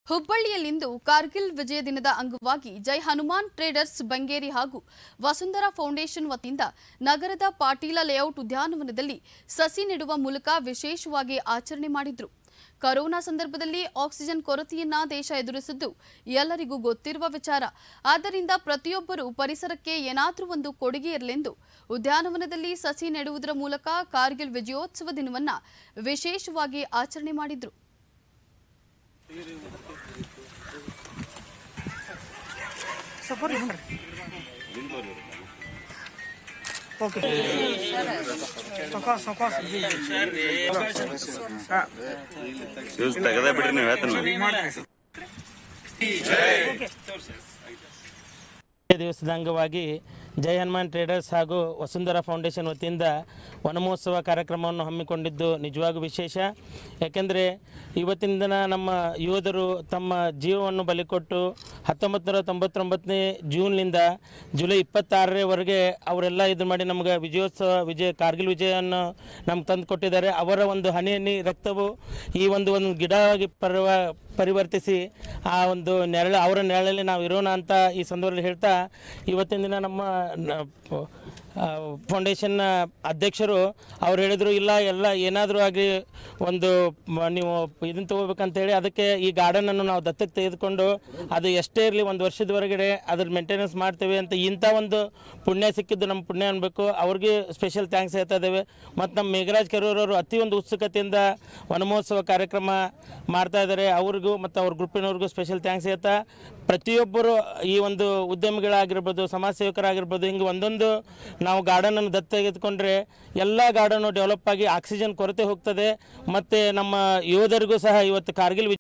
ಹುಬ್ಬಳ್ಳಿಯಲ್ಲಿಂದು ಕಾರ್ಗಿಲ್ ವಿಜಯ ದಿನದ ಅಂಗವಾಗಿ ಜೈ ಹನುಮಾನ್ ಟ್ರೇಡರ್ಸ್ ಬಂಗೇರಿ ಹಾಗೂ ವಸುಂಧರಾ ಫೌಂಡೇಶನ್ ವತಿಯಿಂದ ನಗರದ ಪಾಟೀಲ ಲೇಔಟ್ ಉದ್ಯಾನವನದಲ್ಲಿ ಸಸಿ ನೆಡುವ ಮೂಲಕ ವಿಶೇಷವಾಗಿ ಆಚರಣೆ ಮಾಡಿದ್ರು ಕರೋನಾ ಸಂದರ್ಭದಲ್ಲಿ ಆಕ್ಸಿಜನ್ ಕೊರತೆಯನ್ನ ದೇಶ ಎದುರಿಸಿದ್ದು ಎಲ್ಲರಿಗೂ ಗೊತ್ತಿರುವ ವಿಚಾರ ಆದ್ದರಿಂದ ಪ್ರತಿಯೊಬ್ಬರೂ ಪರಿಸರಕ್ಕೆ ಏನಾದರೂ ಒಂದು ಕೊಡುಗೆ ಇರಲೆಂದು ಉದ್ಯಾನವನದಲ್ಲಿ ಸಸಿ ನೆಡುವುದರ ಮೂಲಕ ಕಾರ್ಗಿಲ್ ವಿಜಯೋತ್ಸವ ದಿನವನ್ನ ವಿಶೇಷವಾಗಿ ಆಚರಣೆ ಮಾಡಿದ್ರು ಓಕೆ ಸೊಕಾಸ್ ಸೊಕಾಸ್ ಯೂಸ್ ತೆಗದ ಬಿಡ್ರಿ ನೀವು ಹೇಳ್ತೀನಿ ದಿವಸದ ಅಂಗವಾಗಿ ಜೈ ಹನುಮಾನ್ ಟ್ರೇಡರ್ಸ್ ಹಾಗೂ ವಸುಂಧರಾ ಫೌಂಡೇಶನ್ ವತಿಯಿಂದ ವನಮಹೋತ್ಸವ ಕಾರ್ಯಕ್ರಮವನ್ನು ಹಮ್ಮಿಕೊಂಡಿದ್ದು ನಿಜವಾಗೂ ವಿಶೇಷ ಯಾಕೆಂದರೆ ಇವತ್ತಿನ ದಿನ ನಮ್ಮ ಯೋಧರು ತಮ್ಮ ಜೀವವನ್ನು ಬಲಿಕೊಟ್ಟು ಹತ್ತೊಂಬತ್ತು ನೂರ ತೊಂಬತ್ತೊಂಬತ್ತನೇ ಜೂನ್ನಿಂದ ಜುಲೈ ಇಪ್ಪತ್ತಾರರವರೆಗೆ ಅವರೆಲ್ಲ ಇದು ಮಾಡಿ ನಮ್ಗೆ ವಿಜಯೋತ್ಸವ ವಿಜಯ ಕಾರ್ಗಿಲ್ ವಿಜಯವನ್ನು ನಮ್ಗೆ ತಂದು ಕೊಟ್ಟಿದ್ದಾರೆ ಅವರ ಒಂದು ಹನಿ ಹನಿ ರಕ್ತವು ಈ ಒಂದು ಒಂದು ಗಿಡವಾಗಿ ಪರ್ವ ಪರಿವರ್ತಿಸಿ ಆ ಒಂದು ನೆರಳು ಅವರ ನೆರಳಲ್ಲಿ ನಾವು ಇರೋಣ ಅಂತ ಈ ಸಂದರ್ಭದಲ್ಲಿ ಹೇಳ್ತಾ ಇವತ್ತಿನ ದಿನ ನಮ್ಮ ನ- ಪ- ಆ, ಫೌಂಡೇಶನ್ನ ಅಧ್ಯಕ್ಷರು ಅವ್ರು ಹೇಳಿದರು ಇಲ್ಲ ಎಲ್ಲ ಏನಾದರೂ ಆಗಿ ಒಂದು ಮ- ನೀವು ಇದನ್ನು ತೊಗೋಬೇಕಂತೇಳಿ ಅದಕ್ಕೆ ಈ ಗಾರ್ಡನನ್ನು ನಾವು ದತ್ತಕ್ಕೆ ತೆಗೆದುಕೊಂಡು ಅದು ಎಷ್ಟೇ ಇರಲಿ ಒಂದು ವರ್ಷದವರೆಗೆ ಅದ್ರ ಮೇಂಟೆನೆನ್ಸ್ ಮಾಡ್ತೇವೆ ಅಂತ ಇಂಥ ಒಂದು ಪುಣ್ಯ ಸಿಕ್ಕಿದ್ದು ನಮ್ಮ ಪುಣ್ಯ ಅನ್ಬೇಕು ಅವ್ರಿಗೆ ಸ್ಪೆಷಲ್ ಥ್ಯಾಂಕ್ಸ್ ಹೇಳ್ತಾ ಇದ್ದೇವೆ ಮತ್ತು ನಮ್ಮ ಮೇಘರಾಜ್ ಕೆರೂರವರು ಅತಿ ಒಂದು ಉತ್ಸುಕತೆಯಿಂದ ವನಮಹೋತ್ಸವ ಕಾರ್ಯಕ್ರಮ ಮಾಡ್ತಾ ಇದ್ದಾರೆ ಅವ್ರಿಗೂ ಮತ್ತು ಅವ್ರ ಗ್ರೂಪಿನವ್ರಿಗೂ ಸ್ಪೆಷಲ್ ಥ್ಯಾಂಕ್ಸ್ ಹೇಳ್ತಾ ಪ್ರತಿಯೊಬ್ಬರು ಈ ಒಂದು ಉದ್ಯಮಿಗಳಾಗಿರ್ಬೋದು ಸಮಾಜ ಸೇವಕರಾಗಿರ್ಬೋದು ಹಿಂಗೆ ಒಂದೊಂದು ನಾವು ಗಾರ್ಡನನ್ನು ದತ್ತ ತೆಗೆದುಕೊಂಡ್ರೆ ಎಲ್ಲ ಗಾರ್ಡನ್ನು ಡೆವಲಪ್ ಆಗಿ ಆಕ್ಸಿಜನ್ ಕೊರತೆ ಹೋಗ್ತದೆ ಮತ್ತು ನಮ್ಮ ಯೋಧರಿಗೂ ಸಹ ಇವತ್ತು ಕಾರ್ಗಿಲ್